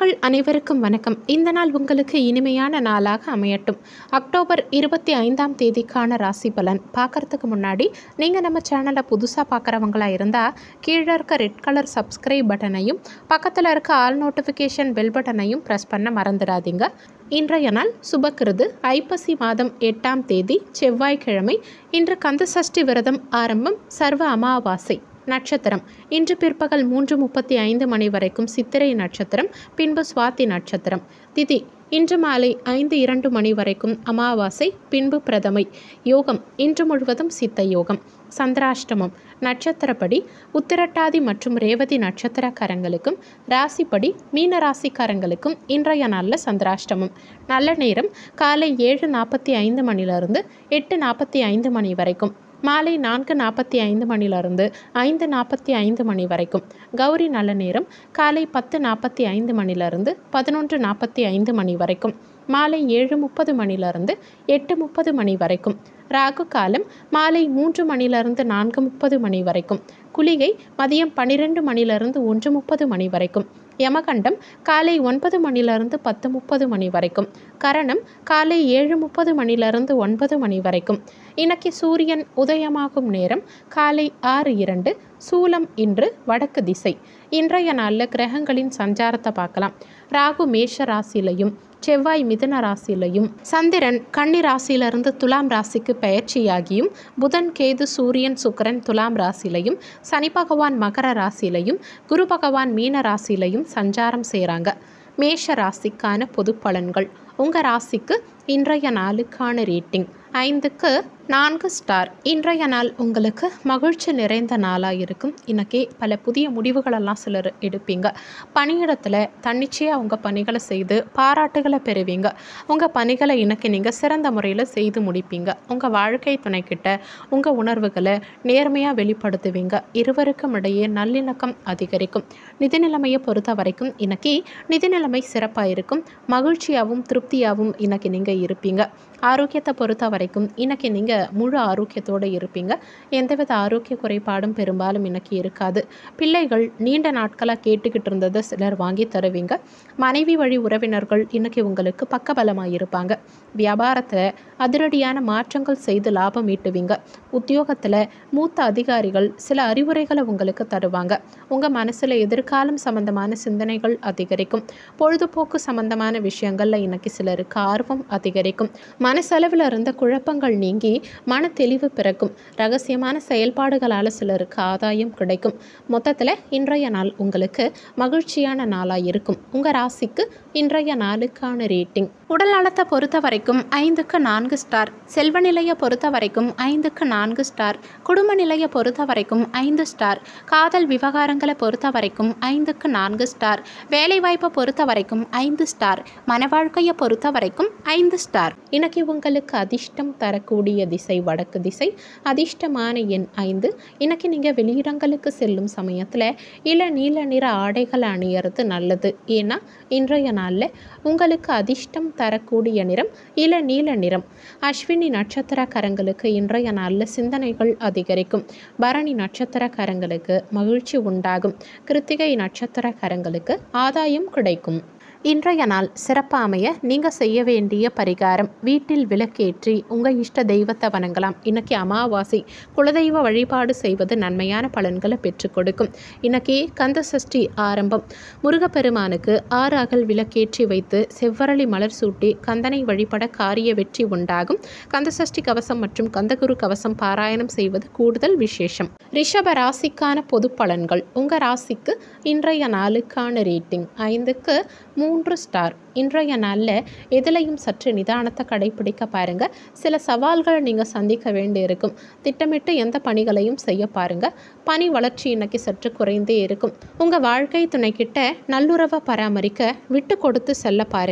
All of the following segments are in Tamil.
நேயர்கள் அனைவருக்கும் வணக்கம் இந்த நாள் உங்களுக்கு இனிமையான நாளாக அமையட்டும் அக்டோபர் இருபத்தி ஐந்தாம் தேதிக்கான ராசி பலன் பார்க்கறதுக்கு முன்னாடி நீங்கள் நம்ம சேனலை புதுசாக பார்க்குறவங்களா இருந்தால் கீழே இருக்க ரெட் கலர் சப்ஸ்கிரைப் பட்டனையும் பக்கத்தில் இருக்க ஆல் நோட்டிஃபிகேஷன் பெல் பட்டனையும் ப்ரெஸ் பண்ண மறந்துடாதீங்க இன்றைய நாள் சுபக்கிருது ஐப்பசி மாதம் எட்டாம் தேதி செவ்வாய்க்கிழமை இன்று கந்தசஷ்டி விரதம் ஆரம்பம் சர்வ அமாவாசை நட்சத்திரம் இன்று பிற்பகல் மூன்று முப்பத்தி ஐந்து மணி வரைக்கும் சித்திரை நட்சத்திரம் பின்பு சுவாதி நட்சத்திரம் திதி இன்று மாலை ஐந்து இரண்டு மணி வரைக்கும் அமாவாசை பின்பு பிரதமை யோகம் இன்று முழுவதும் சித்த யோகம் சந்திராஷ்டமம் நட்சத்திரப்படி உத்திரட்டாதி மற்றும் ரேவதி நட்சத்திரக்காரங்களுக்கும் ராசிப்படி மீன ராசிக்காரங்களுக்கும் இன்றைய நாளில் சந்திராஷ்டமம் நல்ல நேரம் காலை ஏழு நாற்பத்தி ஐந்து மணிலிருந்து எட்டு நாற்பத்தி ஐந்து மணி வரைக்கும் மாலை நான்கு நாற்பத்தி ஐந்து மணிலிருந்து ஐந்து நாற்பத்தி ஐந்து மணி வரைக்கும் கௌரி நல்ல நேரம் காலை பத்து நாற்பத்தி ஐந்து மணிலிருந்து பதினொன்று நாற்பத்தி ஐந்து மணி வரைக்கும் மாலை ஏழு முப்பது மணிலிருந்து எட்டு முப்பது மணி வரைக்கும் ராகு காலம் மாலை மூன்று மணிலிருந்து நான்கு முப்பது மணி வரைக்கும் குளிகை மதியம் பன்னிரெண்டு மணிலிருந்து ஒன்று முப்பது மணி வரைக்கும் யமகண்டம் காலை ஒன்பது மணிலிருந்து பத்து முப்பது மணி வரைக்கும் கரணம் காலை ஏழு முப்பது மணிலிருந்து ஒன்பது மணி வரைக்கும் இன்னைக்கு சூரியன் உதயமாகும் நேரம் காலை ஆறு இரண்டு சூலம் இன்று வடக்கு திசை இன்றைய நாளில் கிரகங்களின் சஞ்சாரத்தை பார்க்கலாம் ராகு மேஷ ராசியிலையும் செவ்வாய் மிதுன ராசியிலையும் சந்திரன் கன்னி ராசியிலிருந்து துலாம் ராசிக்கு பெயர்ச்சியாகியும் புதன் கேது சூரியன் சுக்கிரன் துலாம் ராசியிலையும் சனி பகவான் மகர ராசியிலையும் குரு பகவான் மீன ராசியிலையும் சஞ்சாரம் செய்கிறாங்க மேஷ ராசிக்கான பொது பலன்கள் உங்கள் ராசிக்கு இன்றைய நாளுக்கான ரேட்டிங் ஐந்துக்கு நான்கு ஸ்டார் இன்றைய நாள் உங்களுக்கு மகிழ்ச்சி நிறைந்த நாளாக இருக்கும் இன்னைக்கு பல புதிய முடிவுகளெல்லாம் சிலர் எடுப்பீங்க பணியிடத்தில் தன்னிச்சையாக உங்கள் பணிகளை செய்து பாராட்டுகளை பெறுவீங்க உங்கள் பணிகளை இன்னைக்கு நீங்கள் சிறந்த முறையில் செய்து முடிப்பீங்க உங்கள் வாழ்க்கை துணைக்கிட்ட உங்கள் உணர்வுகளை நேர்மையாக வெளிப்படுத்துவீங்க இருவருக்கும் இடையே நல்லிணக்கம் அதிகரிக்கும் நிதி நிலைமையை பொறுத்த வரைக்கும் இன்னைக்கு நிதி நிலைமை சிறப்பாக இருக்கும் மகிழ்ச்சியாகவும் திருப்தியாகவும் இன்னைக்கு நீங்கள் இருப்பீங்க ஆரோக்கியத்தை பொறுத்த வரைக்கும் இன்னைக்கு நீங்கள் முழு ஆரோக்கியத்தோடு இருப்பீங்க எந்தவித ஆரோக்கிய குறைபாடும் பெரும்பாலும் இன்னைக்கு இருக்காது பிள்ளைகள் நீண்ட நாட்களாக கேட்டுக்கிட்டு இருந்ததை சிலர் வாங்கி தருவீங்க மனைவி வழி உறவினர்கள் இன்னைக்கு உங்களுக்கு பக்கபலமாக இருப்பாங்க வியாபாரத்தில் அதிரடியான மாற்றங்கள் செய்து லாபம் ஈட்டுவீங்க உத்தியோகத்தில் மூத்த அதிகாரிகள் சில அறிவுரைகளை உங்களுக்கு தருவாங்க உங்கள் மனசில் எதிர்காலம் சம்பந்தமான சிந்தனைகள் அதிகரிக்கும் பொழுதுபோக்கு சம்பந்தமான விஷயங்களில் இன்னைக்கு சிலருக்கு ஆர்வம் அதிகரிக்கும் மனசளவில் இருந்த குழப்பங்கள் நீங்கி மன தெளிவு பிறக்கும் ரகசியமான செயல்பாடுகளால் சிலருக்கு ஆதாயம் கிடைக்கும் மொத்தத்தில் இன்றைய நாள் உங்களுக்கு மகிழ்ச்சியான நாளாக இருக்கும் உங்கள் ராசிக்கு இன்றைய நாளுக்கான ரேட்டிங் உடல் நலத்தை பொறுத்த வரைக்கும் ஐந்துக்கு நான்கு ஸ்டார் செல்வ நிலையை பொறுத்த வரைக்கும் ஐந்துக்கு நான்கு ஸ்டார் குடும்ப நிலையை பொறுத்த வரைக்கும் ஐந்து ஸ்டார் காதல் விவகாரங்களை பொறுத்த வரைக்கும் ஐந்துக்கு நான்கு ஸ்டார் வேலைவாய்ப்பை பொறுத்த வரைக்கும் ஐந்து ஸ்டார் மன வாழ்க்கையை பொறுத்த வரைக்கும் ஐந்து ஸ்டார் இன்னைக்கு உங்களுக்கு அதிர்ஷ்டம் தரக்கூடிய திசை வடக்கு திசை அதிர்ஷ்டமான எண் ஐந்து இன்னைக்கு நீங்கள் வெளியிடங்களுக்கு செல்லும் சமயத்தில் இள நீல நிற ஆடைகள் அணியறது நல்லது ஏன்னா இன்றைய நாளில் உங்களுக்கு அதிர்ஷ்டம் தரக்கூடிய நிறம் இள நீல நிறம் அஸ்வினி நட்சத்திரக்காரங்களுக்கு இன்றைய நாளில் சிந்தனைகள் அதிகரிக்கும் பரணி நட்சத்திரக்காரங்களுக்கு மகிழ்ச்சி உண்டாகும் கிருத்திகை நட்சத்திரக்காரங்களுக்கு ஆதாயம் கிடைக்கும் இன்றைய நாள் சிறப்பாக அமைய நீங்கள் செய்ய வேண்டிய பரிகாரம் வீட்டில் விளக்கேற்றி உங்கள் இஷ்ட தெய்வத்தை வணங்கலாம் இன்னைக்கு அமாவாசை குலதெய்வ வழிபாடு செய்வது நன்மையான பலன்களை பெற்றுக் கொடுக்கும் இன்னைக்கு கந்த சஷ்டி ஆரம்பம் முருகப்பெருமானுக்கு ஆறு அகல் விளக்கேற்றி வைத்து செவ்வரளி மலர் சூட்டி கந்தனை வழிபட காரிய வெற்றி உண்டாகும் கந்தசஷ்டி கவசம் மற்றும் கந்தகுரு கவசம் பாராயணம் செய்வது கூடுதல் விசேஷம் ரிஷப ராசிக்கான பொது பலன்கள் உங்கள் ராசிக்கு இன்றைய நாளுக்கான ரேட்டிங் ஐந்துக்கு மூன்று ஸ்டார் இன்றைய நாளில் எதிலையும் சற்று நிதானத்தை கடைபிடிக்க பாருங்கள் சில சவால்களை நீங்கள் சந்திக்க வேண்டி இருக்கும் திட்டமிட்டு எந்த பணிகளையும் செய்ய பாருங்கள் பணி வளர்ச்சி இன்னைக்கு சற்று குறைந்தே இருக்கும் உங்கள் வாழ்க்கை துணைக்கிட்ட நல்லுறவை பராமரிக்க விட்டு கொடுத்து செல்ல பாருங்க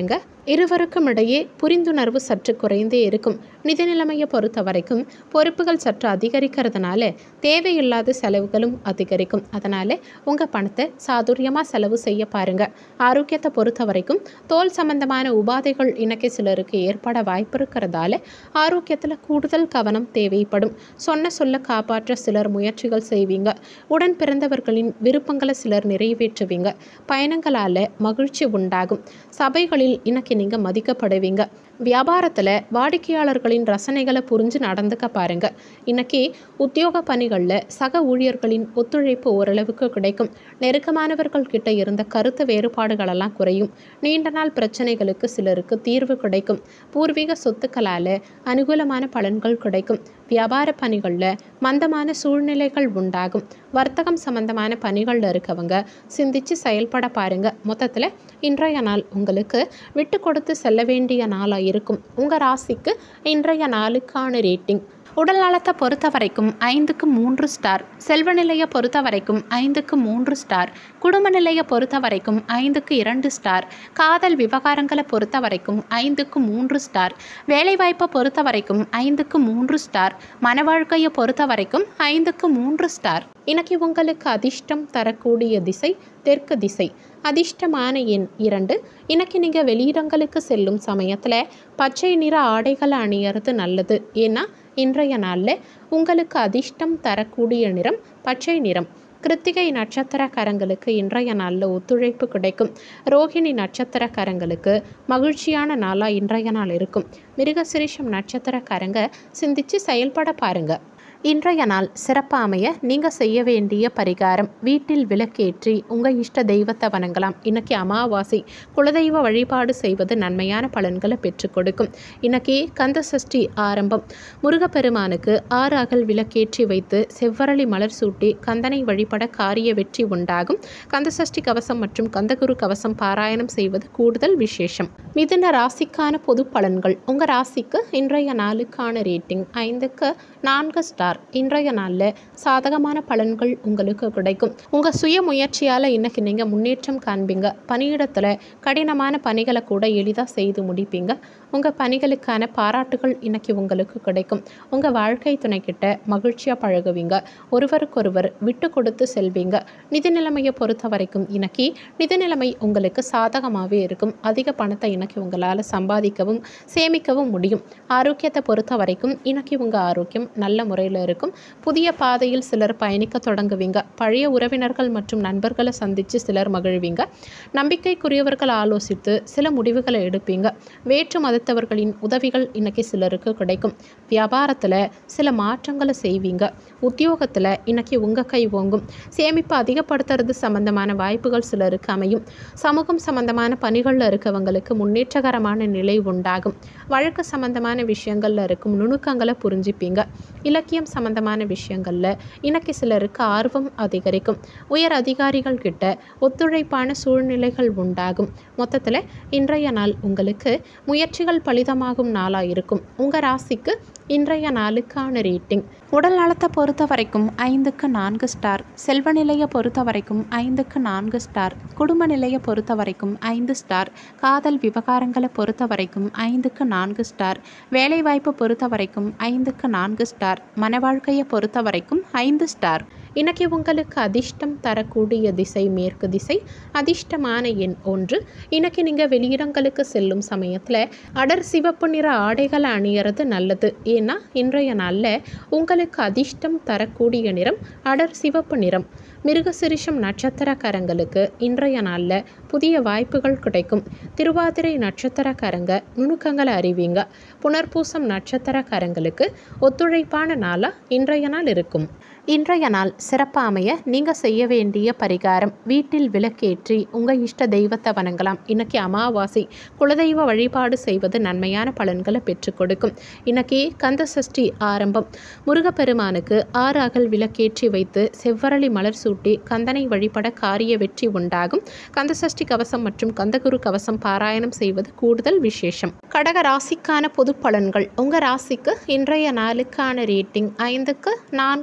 இருவருக்கும் இடையே புரிந்துணர்வு சற்று குறைந்தே இருக்கும் நிதி நிலைமையை பொறுத்த வரைக்கும் பொறுப்புகள் சற்று அதிகரிக்கிறதுனால தேவையில்லாத செலவுகளும் அதிகரிக்கும் அதனால் உங்கள் பணத்தை சாதுரியமாக செலவு செய்ய பாருங்க ஆரோக்கியத்தை பொறுத்த வரைக்கும் தோல் சம்பந்தமான உபாதைகள் இன்னைக்கு சிலருக்கு ஏற்பட வாய்ப்பு இருக்கிறதால ஆரோக்கியத்தில் கூடுதல் கவனம் தேவைப்படும் சொன்ன சொல்ல காப்பாற்ற சிலர் முயற்சிகள் செய்வீங்க உடன் பிறந்தவர்களின் விருப்பங்களை சிலர் நிறைவேற்றுவீங்க பயணங்களால் மகிழ்ச்சி உண்டாகும் சபைகளில் இன்னைக்கு நீங்கள் மதிக்கப்படுவீங்க வியாபாரத்தில் வாடிக்கையாளர்களின் ரசனைகளை புரிஞ்சு நடந்துக்க பாருங்க இன்னைக்கு உத்தியோக பணிகளில் சக ஊழியர்களின் ஒத்துழைப்பு ஓரளவுக்கு கிடைக்கும் நெருக்கமானவர்கள் கிட்ட இருந்த கருத்து வேறுபாடுகளெல்லாம் குறையும் நீண்ட நாள் பிரச்சனைகளுக்கு சிலருக்கு தீர்வு கிடைக்கும் பூர்வீக சொத்துக்களால் அனுகூலமான பலன்கள் கிடைக்கும் வியாபார பணிகளில் மந்தமான சூழ்நிலைகள் உண்டாகும் வர்த்தகம் சம்பந்தமான பணிகளில் இருக்கவங்க சிந்திச்சு செயல்பட பாருங்க மொத்தத்தில் இன்றைய நாள் உங்களுக்கு விட்டு கொடுத்து செல்ல வேண்டிய நாளாக இருக்கும் உங்கள் ராசிக்கு இன்றைய நாளுக்கான ரேட்டிங் உடல் நலத்தை பொறுத்த வரைக்கும் ஐந்துக்கு மூன்று ஸ்டார் செல்வ நிலையை பொறுத்த வரைக்கும் ஐந்துக்கு மூன்று ஸ்டார் குடும்ப நிலையை பொறுத்த வரைக்கும் ஐந்துக்கு இரண்டு ஸ்டார் காதல் விவகாரங்களை பொறுத்த வரைக்கும் ஐந்துக்கு மூன்று ஸ்டார் வேலைவாய்ப்பை பொறுத்த வரைக்கும் ஐந்துக்கு மூன்று ஸ்டார் மன வாழ்க்கையை பொறுத்த வரைக்கும் ஐந்துக்கு மூன்று ஸ்டார் இன்னைக்கு உங்களுக்கு அதிர்ஷ்டம் தரக்கூடிய திசை தெற்கு திசை அதிர்ஷ்டமான எண் இரண்டு இன்னைக்கு நீங்கள் வெளியிடங்களுக்கு செல்லும் சமயத்தில் பச்சை நிற ஆடைகளை அணியறது நல்லது ஏன்னா இன்றைய நாளில் உங்களுக்கு அதிர்ஷ்டம் தரக்கூடிய நிறம் பச்சை நிறம் கிருத்திகை நட்சத்திரக்காரங்களுக்கு இன்றைய நாளில் ஒத்துழைப்பு கிடைக்கும் ரோஹிணி நட்சத்திரக்காரங்களுக்கு மகிழ்ச்சியான நாளாக இன்றைய நாள் இருக்கும் மிருகசிரிஷம் நட்சத்திரக்காரங்க சிந்திச்சு செயல்பட பாருங்க இன்றைய நாள் சிறப்பாக அமைய நீங்கள் செய்ய வேண்டிய பரிகாரம் வீட்டில் விளக்கேற்றி உங்கள் இஷ்ட தெய்வத்தை வணங்கலாம் இன்னைக்கு அமாவாசை குலதெய்வ வழிபாடு செய்வது நன்மையான பலன்களை பெற்றுக் கொடுக்கும் இன்னைக்கு கந்த சஷ்டி ஆரம்பம் முருகப்பெருமானுக்கு ஆறு அகல் விளக்கேற்றி வைத்து செவ்வரளி மலர் சூட்டி கந்தனை வழிபட காரிய வெற்றி உண்டாகும் கந்தசஷ்டி கவசம் மற்றும் கந்தகுரு கவசம் பாராயணம் செய்வது கூடுதல் விசேஷம் மிதுன ராசிக்கான பொது பலன்கள் உங்கள் ராசிக்கு இன்றைய நாளுக்கான ரேட்டிங் ஐந்துக்கு நான்கு ஸ்டார் இன்றைய நாளில் சாதகமான பலன்கள் உங்களுக்கு கிடைக்கும் உங்கள் சுய முயற்சியால் இன்னைக்கு நீங்கள் முன்னேற்றம் காண்பீங்க பணியிடத்தில் கடினமான பணிகளை கூட எளிதாக செய்து முடிப்பீங்க உங்கள் பணிகளுக்கான பாராட்டுகள் இன்னைக்கு உங்களுக்கு கிடைக்கும் உங்கள் வாழ்க்கை துணைக்கிட்ட மகிழ்ச்சியாக பழகுவீங்க ஒருவருக்கொருவர் விட்டு கொடுத்து செல்வீங்க நிதி நிலைமையை பொறுத்த வரைக்கும் இன்னைக்கு நிதி நிலைமை உங்களுக்கு சாதகமாகவே இருக்கும் அதிக பணத்தை இன்னைக்கு உங்களால் சம்பாதிக்கவும் சேமிக்கவும் முடியும் ஆரோக்கியத்தை பொறுத்த வரைக்கும் இன்னைக்கு உங்கள் ஆரோக்கியம் நல்ல முறையில் இருக்கும் புதிய பாதையில் சிலர் பயணிக்க தொடங்குவீங்க பழைய உறவினர்கள் மற்றும் நண்பர்களை சந்தித்து சிலர் மகிழ்வீங்க நம்பிக்கைக்குரியவர்கள் ஆலோசித்து சில முடிவுகளை எடுப்பீங்க வேற்று மதத்தவர்களின் உதவிகள் இன்னைக்கு சிலருக்கு கிடைக்கும் வியாபாரத்தில் சில மாற்றங்களை செய்வீங்க உத்தியோகத்தில் இன்னைக்கு உங்கள் கை ஓங்கும் சேமிப்பு அதிகப்படுத்துறது சம்பந்தமான வாய்ப்புகள் சிலருக்கு அமையும் சமூகம் சம்பந்தமான பணிகளில் இருக்கவங்களுக்கு முன்னேற்றகரமான நிலை உண்டாகும் வழக்கு சம்பந்தமான விஷயங்களில் இருக்கும் நுணுக்கங்களை புரிஞ்சுப்பீங்க இலக்கியம் சம்பந்தமான விஷயங்களில் இன்னைக்கு சிலருக்கு ஆர்வம் அதிகரிக்கும் உயர் அதிகாரிகள் கிட்ட ஒத்துழைப்பான சூழ்நிலைகள் உண்டாகும் மொத்தத்தில் இன்றைய நாள் உங்களுக்கு முயற்சிகள் பலிதமாகும் நாளாக இருக்கும் உங்கள் ராசிக்கு இன்றைய நாளுக்கான ரேட்டிங் உடல் நலத்தை பொறுத்த வரைக்கும் ஐந்துக்கு நான்கு ஸ்டார் செல்வ நிலையை பொறுத்த வரைக்கும் ஐந்துக்கு நான்கு ஸ்டார் குடும்ப நிலையை பொறுத்த வரைக்கும் ஐந்து ஸ்டார் காதல் விவகாரங்களை பொறுத்த வரைக்கும் ஐந்துக்கு நான்கு ஸ்டார் வேலைவாய்ப்பு பொறுத்த வரைக்கும் ஐந்துக்கு நான்கு ஸ்டார் மன வாழ்க்கையை பொறுத்த வரைக்கும் ஐந்து ஸ்டார் இன்னைக்கு உங்களுக்கு அதிர்ஷ்டம் தரக்கூடிய திசை மேற்கு திசை அதிர்ஷ்டமான எண் ஒன்று இன்னைக்கு நீங்கள் வெளியிடங்களுக்கு செல்லும் சமயத்தில் அடர் சிவப்பு நிற ஆடைகளை அணியறது நல்லது ஏன்னா இன்றைய நாளில் உங்களுக்கு அதிர்ஷ்டம் தரக்கூடிய நிறம் அடர் சிவப்பு நிறம் மிருகசிரிஷம் நட்சத்திரக்காரங்களுக்கு இன்றைய நாளில் புதிய வாய்ப்புகள் கிடைக்கும் திருவாதிரை நட்சத்திரக்காரங்க நுணுக்கங்களை அறிவீங்க புனர்பூசம் நட்சத்திரக்காரங்களுக்கு ஒத்துழைப்பான நாளாக இன்றைய நாள் இருக்கும் இன்றைய நாள் சிறப்பாக அமைய நீங்கள் செய்ய வேண்டிய பரிகாரம் வீட்டில் விளக்கேற்றி உங்கள் இஷ்ட தெய்வத்தை வணங்கலாம் இன்னைக்கு அமாவாசை குலதெய்வ வழிபாடு செய்வது நன்மையான பலன்களை பெற்றுக் கொடுக்கும் இன்னைக்கு கந்த சஷ்டி ஆரம்பம் முருகப்பெருமானுக்கு ஆறு அகல் விளக்கேற்றி வைத்து செவ்வரளி மலர் சூட்டி கந்தனை வழிபட காரிய வெற்றி உண்டாகும் கந்தசஷ்டி கவசம் மற்றும் கந்தகுரு கவசம் பாராயணம் செய்வது கூடுதல் விசேஷம் கடக ராசிக்கான பொது பலன்கள் உங்கள் ராசிக்கு இன்றைய நாளுக்கான ரேட்டிங் ஐந்துக்கு நான்கு ஸ்டார்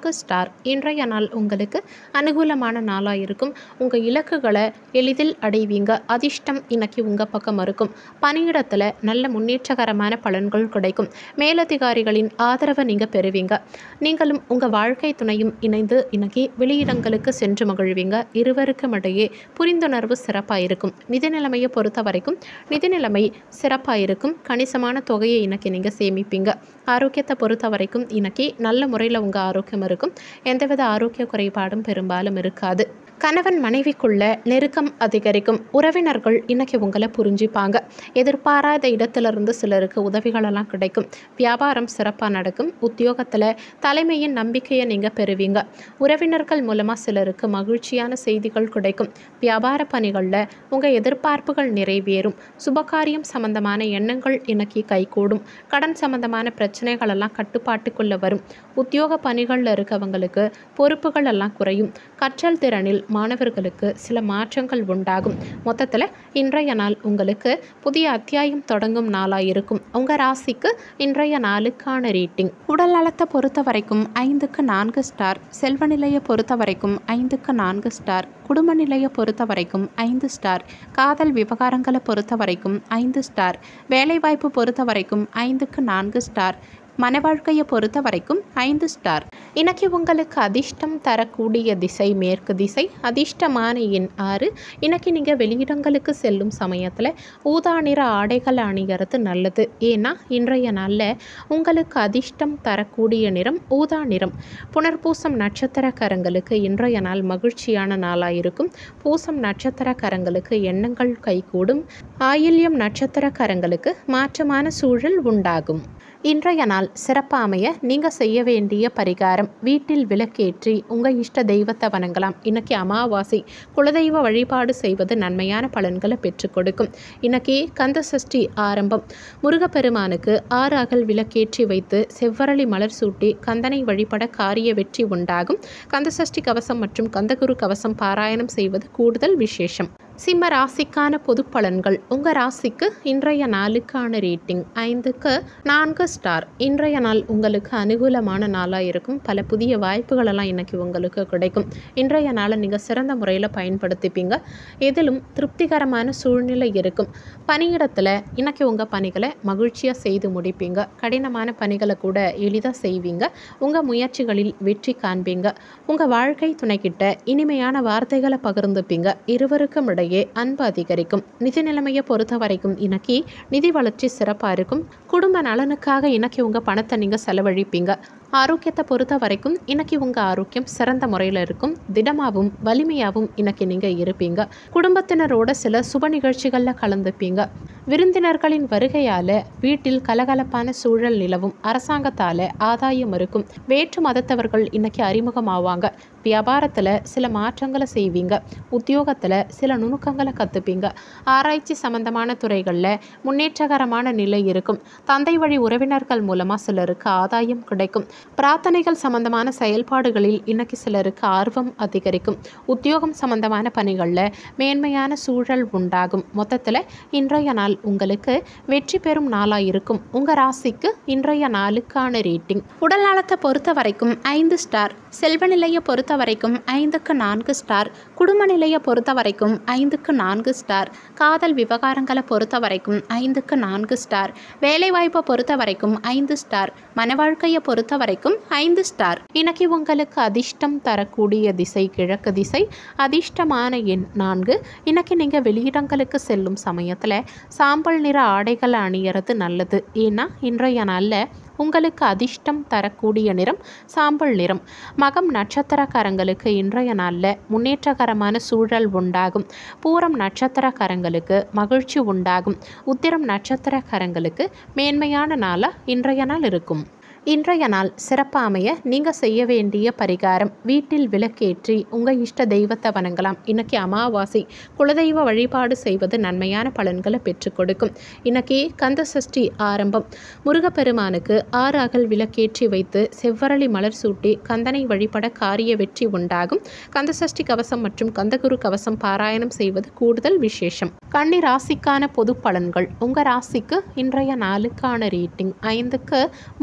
இன்றைய நாள் உங்களுக்கு அனுகூலமான நாளாக இருக்கும் உங்கள் இலக்குகளை எளிதில் அடைவீங்க அதிர்ஷ்டம் இன்னைக்கு உங்கள் பக்கம் இருக்கும் பணியிடத்தில் நல்ல முன்னேற்றகரமான பலன்கள் கிடைக்கும் மேலதிகாரிகளின் ஆதரவை நீங்கள் பெறுவீங்க நீங்களும் உங்கள் வாழ்க்கை துணையும் இணைந்து இன்னைக்கு வெளியிடங்களுக்கு சென்று மகிழ்வீங்க இருவருக்கும் இடையே புரிந்துணர்வு சிறப்பாக இருக்கும் நிதி நிலைமையை பொறுத்த வரைக்கும் நிதி நிலைமை சிறப்பாக இருக்கும் கணிசமான தொகையை இன்னைக்கு நீங்கள் சேமிப்பீங்க ஆரோக்கியத்தை பொறுத்த வரைக்கும் இன்னைக்கு நல்ல முறையில் உங்கள் ஆரோக்கியம் இருக்கும் எந்தவித ஆரோக்கிய குறைபாடும் பெரும்பாலும் இருக்காது கணவன் மனைவிக்குள்ள நெருக்கம் அதிகரிக்கும் உறவினர்கள் இன்னைக்கு உங்களை புரிஞ்சுப்பாங்க எதிர்பாராத இடத்திலிருந்து சிலருக்கு உதவிகளெல்லாம் கிடைக்கும் வியாபாரம் சிறப்பாக நடக்கும் உத்தியோகத்தில் தலைமையின் நம்பிக்கையை நீங்கள் பெறுவீங்க உறவினர்கள் மூலமாக சிலருக்கு மகிழ்ச்சியான செய்திகள் கிடைக்கும் வியாபார பணிகளில் உங்கள் எதிர்பார்ப்புகள் நிறைவேறும் சுபகாரியம் சம்பந்தமான எண்ணங்கள் இன்னைக்கு கைகூடும் கடன் சம்பந்தமான பிரச்சனைகள் எல்லாம் கட்டுப்பாட்டுக்குள்ளே வரும் உத்தியோக பணிகளில் இருக்கவங்களுக்கு பொறுப்புகள் எல்லாம் குறையும் கற்றல் திறனில் மாணவர்களுக்கு சில மாற்றங்கள் உண்டாகும் மொத்தத்தில் இன்றைய நாள் உங்களுக்கு புதிய அத்தியாயம் தொடங்கும் நாளாக இருக்கும் உங்கள் ராசிக்கு இன்றைய நாளுக்கான ரேட்டிங் உடல் நலத்தை பொறுத்த வரைக்கும் ஐந்துக்கு நான்கு ஸ்டார் செல்வ நிலையை பொறுத்த வரைக்கும் ஐந்துக்கு நான்கு ஸ்டார் குடும்ப நிலையை பொறுத்த வரைக்கும் ஐந்து ஸ்டார் காதல் விவகாரங்களை பொறுத்த வரைக்கும் ஐந்து ஸ்டார் வேலைவாய்ப்பு பொறுத்த வரைக்கும் ஐந்துக்கு நான்கு ஸ்டார் மன வாழ்க்கையை பொறுத்த வரைக்கும் ஐந்து ஸ்டார் இன்னைக்கு உங்களுக்கு அதிர்ஷ்டம் தரக்கூடிய திசை மேற்கு திசை அதிர்ஷ்டமான எண் ஆறு இன்னைக்கு நீங்கள் வெளியிடங்களுக்கு செல்லும் சமயத்தில் ஊதா நிற ஆடைகள் அணிகிறது நல்லது ஏன்னா இன்றைய நாளில் உங்களுக்கு அதிர்ஷ்டம் தரக்கூடிய நிறம் ஊதா நிறம் புனர்பூசம் நட்சத்திரக்காரங்களுக்கு இன்றைய நாள் மகிழ்ச்சியான நாளாக இருக்கும் பூசம் நட்சத்திரக்காரங்களுக்கு எண்ணங்கள் கைகூடும் ஆயில்யம் நட்சத்திரக்காரங்களுக்கு மாற்றமான சூழல் உண்டாகும் இன்றைய நாள் சிறப்பாக அமைய நீங்கள் செய்ய வேண்டிய பரிகாரம் வீட்டில் விளக்கேற்றி உங்கள் இஷ்ட தெய்வத்தை வணங்கலாம் இன்னைக்கு அமாவாசை குலதெய்வ வழிபாடு செய்வது நன்மையான பலன்களை பெற்றுக் கொடுக்கும் இன்னைக்கு கந்த சஷ்டி ஆரம்பம் முருகப்பெருமானுக்கு ஆறு அகல் விளக்கேற்றி வைத்து செவ்வரளி மலர் சூட்டி கந்தனை வழிபட காரிய வெற்றி உண்டாகும் கந்தசஷ்டி கவசம் மற்றும் கந்தகுரு கவசம் பாராயணம் செய்வது கூடுதல் விசேஷம் சிம்ம ராசிக்கான பொது பலன்கள் உங்கள் ராசிக்கு இன்றைய நாளுக்கான ரேட்டிங் ஐந்துக்கு நான்கு ஸ்டார் இன்றைய நாள் உங்களுக்கு அனுகூலமான நாளாக இருக்கும் பல புதிய வாய்ப்புகளெல்லாம் இன்னைக்கு உங்களுக்கு கிடைக்கும் இன்றைய நாளை நீங்கள் சிறந்த முறையில் பயன்படுத்திப்பீங்க எதிலும் திருப்திகரமான சூழ்நிலை இருக்கும் பணியிடத்தில் இன்னைக்கு உங்கள் பணிகளை மகிழ்ச்சியாக செய்து முடிப்பீங்க கடினமான பணிகளை கூட எளிதாக செய்வீங்க உங்கள் முயற்சிகளில் வெற்றி காண்பீங்க உங்கள் வாழ்க்கை துணைக்கிட்ட இனிமையான வார்த்தைகளை பகிர்ந்துப்பீங்க இருவருக்கும் இடையே அன்பு அதிகரிக்கும் நிதி நிலைமையை பொறுத்த வரைக்கும் இன்னைக்கு நிதி வளர்ச்சி சிறப்பாக இருக்கும் குடும்ப நலனுக்காக இன்னைக்கு உங்கள் பணத்தை நீங்கள் செலவழிப்பீங்க ஆரோக்கியத்தை பொறுத்த வரைக்கும் இன்னைக்கு உங்கள் ஆரோக்கியம் சிறந்த முறையில் இருக்கும் திடமாகவும் வலிமையாகவும் இன்னைக்கு நீங்கள் இருப்பீங்க குடும்பத்தினரோட சில சுப நிகழ்ச்சிகளில் கலந்துப்பீங்க விருந்தினர்களின் வருகையால் வீட்டில் கலகலப்பான சூழல் நிலவும் அரசாங்கத்தால் ஆதாயம் இருக்கும் வேற்று மதத்தவர்கள் இன்னைக்கு அறிமுகமாவாங்க வியாபாரத்தில் சில மாற்றங்களை செய்வீங்க உத்தியோகத்தில் சில நுணுக்கங்களை கற்றுப்பீங்க ஆராய்ச்சி சம்பந்தமான துறைகளில் முன்னேற்றகரமான நிலை இருக்கும் தந்தை வழி உறவினர்கள் மூலமாக சிலருக்கு ஆதாயம் கிடைக்கும் பிரார்த்தனைகள் சம்பந்தமான செயல்பாடுகளில் இன்னைக்கு சிலருக்கு ஆர்வம் அதிகரிக்கும் உத்தியோகம் சம்பந்தமான பணிகளில் மேன்மையான சூழல் உண்டாகும் மொத்தத்தில் இன்றைய நாள் உங்களுக்கு வெற்றி பெறும் நாளாக இருக்கும் உங்கள் ராசிக்கு இன்றைய நாளுக்கான ரேட்டிங் உடல் நலத்தை பொறுத்த வரைக்கும் ஐந்து ஸ்டார் செல்வ நிலையை பொறுத்த வரைக்கும் ஐந்துக்கு நான்கு ஸ்டார் குடும்ப நிலையை பொறுத்த வரைக்கும் ஐந்துக்கு நான்கு ஸ்டார் காதல் விவகாரங்களை பொறுத்த வரைக்கும் ஐந்துக்கு நான்கு ஸ்டார் வேலைவாய்ப்பை பொறுத்த வரைக்கும் ஐந்து ஸ்டார் மன வாழ்க்கையை பொறுத்த வரைக்கும் ஐந்து ஸ்டார் இன்னைக்கு உங்களுக்கு அதிர்ஷ்டம் தரக்கூடிய திசை கிழக்கு திசை அதிர்ஷ்டமான எண் நான்கு இன்னைக்கு நீங்கள் வெளியிடங்களுக்கு செல்லும் சமயத்தில் சாம்பல் நிற ஆடைகளை அணியறது நல்லது ஏன்னா இன்றைய நாளில் உங்களுக்கு அதிர்ஷ்டம் தரக்கூடிய நிறம் சாம்பல் நிறம் மகம் நட்சத்திரக்காரங்களுக்கு இன்றைய நாளில் முன்னேற்றகரமான சூழல் உண்டாகும் பூரம் நட்சத்திரக்காரங்களுக்கு மகிழ்ச்சி உண்டாகும் உத்திரம் நட்சத்திரக்காரங்களுக்கு மேன்மையான நாளாக இன்றைய நாள் இருக்கும் இன்றைய நாள் சிறப்பாக அமைய நீங்கள் செய்ய வேண்டிய பரிகாரம் வீட்டில் விளக்கேற்றி உங்கள் இஷ்ட தெய்வத்தை வணங்கலாம் இன்னைக்கு அமாவாசை குலதெய்வ வழிபாடு செய்வது நன்மையான பலன்களை பெற்றுக் கொடுக்கும் இன்னைக்கு கந்த சஷ்டி ஆரம்பம் முருகப்பெருமானுக்கு ஆறு அகல் விளக்கேற்றி வைத்து செவ்வரளி மலர் சூட்டி கந்தனை வழிபட காரிய வெற்றி உண்டாகும் கந்த சஷ்டி கவசம் மற்றும் கந்தகுரு கவசம் பாராயணம் செய்வது கூடுதல் விசேஷம் கன்னி ராசிக்கான பொது பலன்கள் உங்கள் ராசிக்கு இன்றைய நாளுக்கான ரேட்டிங் ஐந்துக்கு மூன்று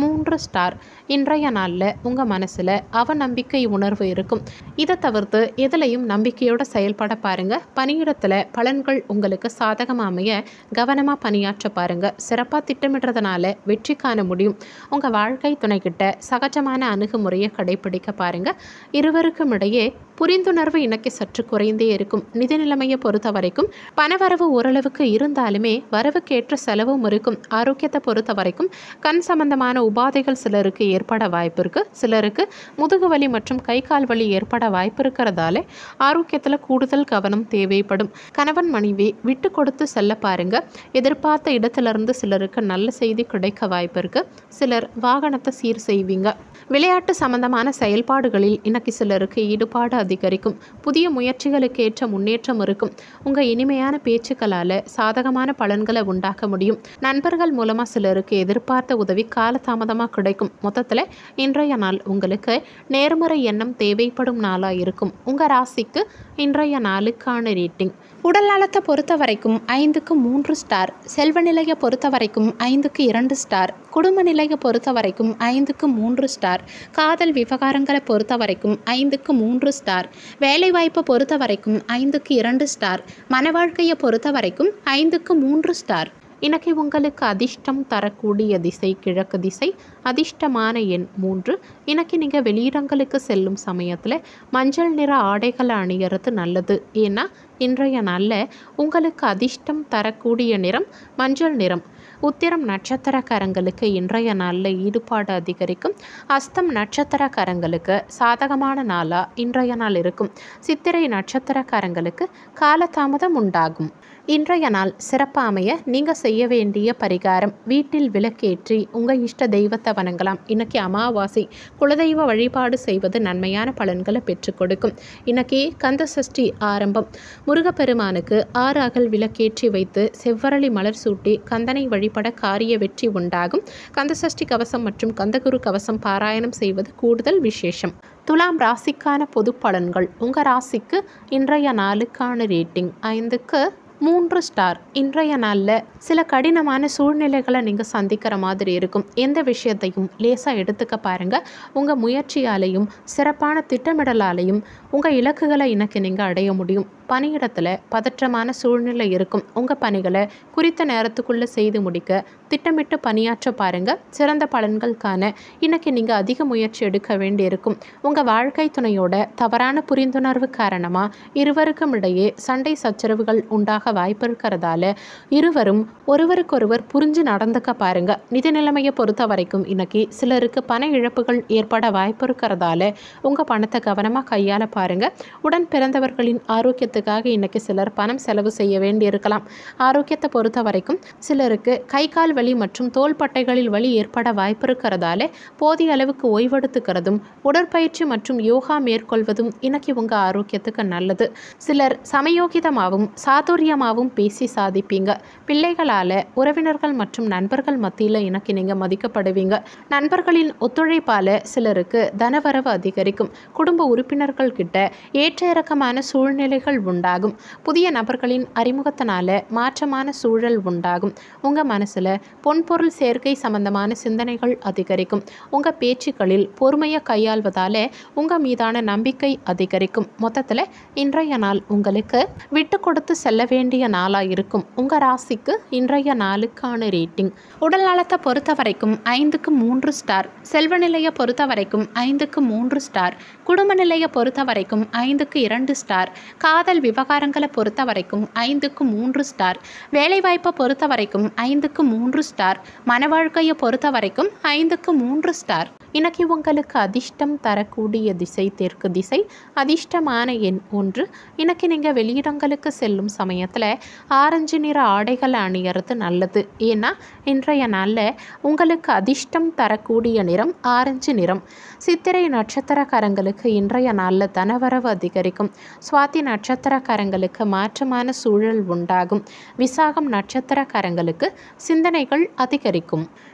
ஸ்டார் இன்றைய நாளில் உங்கள் மனசில் அவநம்பிக்கை உணர்வு இருக்கும் இதை தவிர்த்து எதுலையும் நம்பிக்கையோடு செயல்பட பாருங்கள் பணியிடத்தில் பலன்கள் உங்களுக்கு சாதகமாக அமைய கவனமாக பணியாற்ற பாருங்கள் சிறப்பாக திட்டமிடுறதுனால வெற்றி காண முடியும் உங்கள் வாழ்க்கை துணைக்கிட்ட சகஜமான அணுகுமுறையை கடைபிடிக்க பாருங்கள் இருவருக்கும் இடையே புரிந்துணர்வு இன்னைக்கு சற்று குறைந்தே இருக்கும் நிதி நிலைமையை பொறுத்த வரைக்கும் பணவரவு ஓரளவுக்கு இருந்தாலுமே வரவுக்கேற்ற செலவும் இருக்கும் ஆரோக்கியத்தை பொறுத்த வரைக்கும் கண் சம்பந்தமான உபாதைகள் சிலருக்கு ஏற்பட வாய்ப்பு இருக்கு சிலருக்கு முதுகு வலி மற்றும் கை கால் வலி ஏற்பட வாய்ப்பு இருக்கிறதால ஆரோக்கியத்தில் கூடுதல் கவனம் தேவைப்படும் கணவன் மனைவி விட்டு கொடுத்து செல்ல பாருங்க எதிர்பார்த்த இடத்திலிருந்து சிலருக்கு நல்ல செய்தி கிடைக்க வாய்ப்பு இருக்கு சிலர் வாகனத்தை சீர் செய்வீங்க விளையாட்டு சம்பந்தமான செயல்பாடுகளில் இன்னைக்கு சிலருக்கு ஈடுபாடு அதிகரிக்கும் புதிய முயற்சிகளுக்கு ஏற்ற முன்னேற்றம் இருக்கும் உங்கள் இனிமையான பேச்சுக்களால் சாதகமான பலன்களை உண்டாக்க முடியும் நண்பர்கள் மூலமாக சிலருக்கு எதிர்பார்த்த உதவி காலதாமதமாக கிடைக்கும் மொத்தத்தில் இன்றைய நாள் உங்களுக்கு நேர்மறை எண்ணம் தேவைப்படும் நாளாக இருக்கும் உங்கள் ராசிக்கு இன்றைய நாளுக்கான ரேட்டிங் உடல் நலத்தை பொறுத்த வரைக்கும் ஐந்துக்கு மூன்று ஸ்டார் செல்வ நிலையை பொறுத்த வரைக்கும் ஐந்துக்கு இரண்டு ஸ்டார் குடும்ப நிலையை பொறுத்த வரைக்கும் ஐந்துக்கு மூன்று ஸ்டார் காதல் விவகாரங்களை பொறுத்த வரைக்கும் ஐந்துக்கு மூன்று ஸ்டார் வேலைவாய்ப்பை பொறுத்த வரைக்கும் ஐந்துக்கு இரண்டு ஸ்டார் மன வாழ்க்கையை பொறுத்த வரைக்கும் ஐந்துக்கு மூன்று ஸ்டார் இன்னைக்கு உங்களுக்கு அதிர்ஷ்டம் தரக்கூடிய திசை கிழக்கு திசை அதிர்ஷ்டமான எண் மூன்று இன்னைக்கு நீங்கள் வெளியிடங்களுக்கு செல்லும் சமயத்தில் மஞ்சள் நிற ஆடைகளை அணிகிறது நல்லது ஏன்னா இன்றைய நாளில் உங்களுக்கு அதிர்ஷ்டம் தரக்கூடிய நிறம் மஞ்சள் நிறம் உத்திரம் நட்சத்திரக்காரங்களுக்கு இன்றைய நாளில் ஈடுபாடு அதிகரிக்கும் அஸ்தம் நட்சத்திரக்காரங்களுக்கு சாதகமான நாளாக இன்றைய நாள் இருக்கும் சித்திரை நட்சத்திரக்காரங்களுக்கு காலதாமதம் உண்டாகும் இன்றைய நாள் சிறப்பாக அமைய நீங்கள் செய்ய வேண்டிய பரிகாரம் வீட்டில் விளக்கேற்றி உங்கள் இஷ்ட தெய்வத்தை வணங்கலாம் இன்னைக்கு அமாவாசை குலதெய்வ வழிபாடு செய்வது நன்மையான பலன்களை பெற்றுக் கொடுக்கும் இன்னைக்கு கந்த சஷ்டி ஆரம்பம் முருகப்பெருமானுக்கு ஆறு அகல் விளக்கேற்றி வைத்து செவ்வரளி மலர் சூட்டி கந்தனை வழிபட காரிய வெற்றி உண்டாகும் கந்தசஷ்டி கவசம் மற்றும் கந்தகுரு கவசம் பாராயணம் செய்வது கூடுதல் விசேஷம் துலாம் ராசிக்கான பொது பலன்கள் உங்கள் ராசிக்கு இன்றைய நாளுக்கான ரேட்டிங் ஐந்துக்கு மூன்று ஸ்டார் இன்றைய நாளில் சில கடினமான சூழ்நிலைகளை நீங்கள் சந்திக்கிற மாதிரி இருக்கும் எந்த விஷயத்தையும் லேசாக எடுத்துக்க பாருங்கள் உங்கள் முயற்சியாலையும் சிறப்பான திட்டமிடலாலையும் உங்கள் இலக்குகளை இன்னைக்கு நீங்கள் அடைய முடியும் பணியிடத்தில் பதற்றமான சூழ்நிலை இருக்கும் உங்கள் பணிகளை குறித்த நேரத்துக்குள்ளே செய்து முடிக்க திட்டமிட்டு பணியாற்ற பாருங்கள் சிறந்த பலன்கள் காண இன்னைக்கு நீங்கள் அதிக முயற்சி எடுக்க வேண்டியிருக்கும் உங்கள் வாழ்க்கை துணையோட தவறான புரிந்துணர்வு காரணமாக இருவருக்கும் இடையே சண்டை சச்சரவுகள் உண்டாக வாய்ப்பு இருக்கிறதால இருவரும் ஒருவருக்கொருவர் புரிஞ்சு நடந்துக்க பாருங்க நிதி நிலைமையை பொறுத்த வரைக்கும் இன்னைக்கு சிலருக்கு பண இழப்புகள் ஏற்பட வாய்ப்பு இருக்கிறதால உங்கள் பணத்தை கவனமாக கையாள பாருங்க உடன் பிறந்தவர்களின் ஆரோக்கியத்துக்காக இன்னைக்கு சிலர் பணம் செலவு செய்ய வேண்டியிருக்கலாம் ஆரோக்கியத்தை பொறுத்த வரைக்கும் சிலருக்கு கை கால் வலி மற்றும் தோள்பட்டைகளில் வலி ஏற்பட வாய்ப்பு இருக்கிறதால போதிய அளவுக்கு ஓய்வெடுத்துக்கிறதும் உடற்பயிற்சி மற்றும் யோகா மேற்கொள்வதும் இன்னைக்கு உங்கள் ஆரோக்கியத்துக்கு நல்லது சிலர் சமயோகிதமாகவும் சாதுரியமாகவும் பேசி சாதிப்பீங்க பிள்ளைகளால் உறவினர்கள் மற்றும் நண்பர்கள் மத்தியில் இன்னைக்கு நீங்கள் மதிக்கப்படுவீங்க நண்பர்களின் ஒத்துழைப்பால் சிலருக்கு தனவரவு அதிகரிக்கும் குடும்ப உறுப்பினர்கள் கிட்ட ஏற்ற இறக்கமான சூழ்நிலைகள் உண்டாகும் புதிய நபர்களின் அறிமுகத்தினால மாற்றமான சூழல் உண்டாகும் உங்கள் மனசில் பொன்பொருள் சேர்க்கை சம்பந்தமான சிந்தனைகள் அதிகரிக்கும் உங்கள் பேச்சுக்களில் பொறுமையை கையாள்வதால் உங்கள் மீதான நம்பிக்கை அதிகரிக்கும் மொத்தத்தில் இன்றைய நாள் உங்களுக்கு விட்டு கொடுத்து செல்ல வேண்டிய நாளாக இருக்கும் உங்கள் ராசிக்கு இன்றைய நாளுக்கான ரேட்டிங் உடல் நலத்தை பொறுத்த வரைக்கும் ஐந்துக்கு மூன்று ஸ்டார் செல்வ நிலையை பொறுத்த வரைக்கும் ஐந்துக்கு மூன்று ஸ்டார் குடும்ப நிலையை பொறுத்த வரைக்கும் ஐந்துக்கு இரண்டு ஸ்டார் காதல் விவகாரங்களை பொறுத்த வரைக்கும் ஐந்துக்கு மூன்று ஸ்டார் வேலைவாய்ப்பை பொறுத்த வரைக்கும் ஐந்துக்கு மூன்று ஸ்டார் மன வாழ்க்கையை பொறுத்த வரைக்கும் ஐந்துக்கு மூன்று ஸ்டார் இன்னைக்கு உங்களுக்கு அதிர்ஷ்டம் தரக்கூடிய திசை தெற்கு திசை அதிர்ஷ்டமான எண் ஒன்று இன்னைக்கு நீங்கள் வெளியிடங்களுக்கு செல்லும் சமயத்தில் ஆரஞ்சு நிற ஆடைகளை அணியறது நல்லது ஏன்னா இன்றைய நாளில் உங்களுக்கு அதிர்ஷ்டம் தரக்கூடிய நிறம் ஆரஞ்சு நிறம் சித்திரை நட்சத்திரக்காரங்களுக்கு இன்றைய நாளில் தனவரவு அதிகரிக்கும் சுவாதி நட்சத்திரக்காரங்களுக்கு மாற்றமான சூழல் உண்டாகும் விசாகம் நட்சத்திரக்காரங்களுக்கு சிந்தனைகள் அதிகரிக்கும்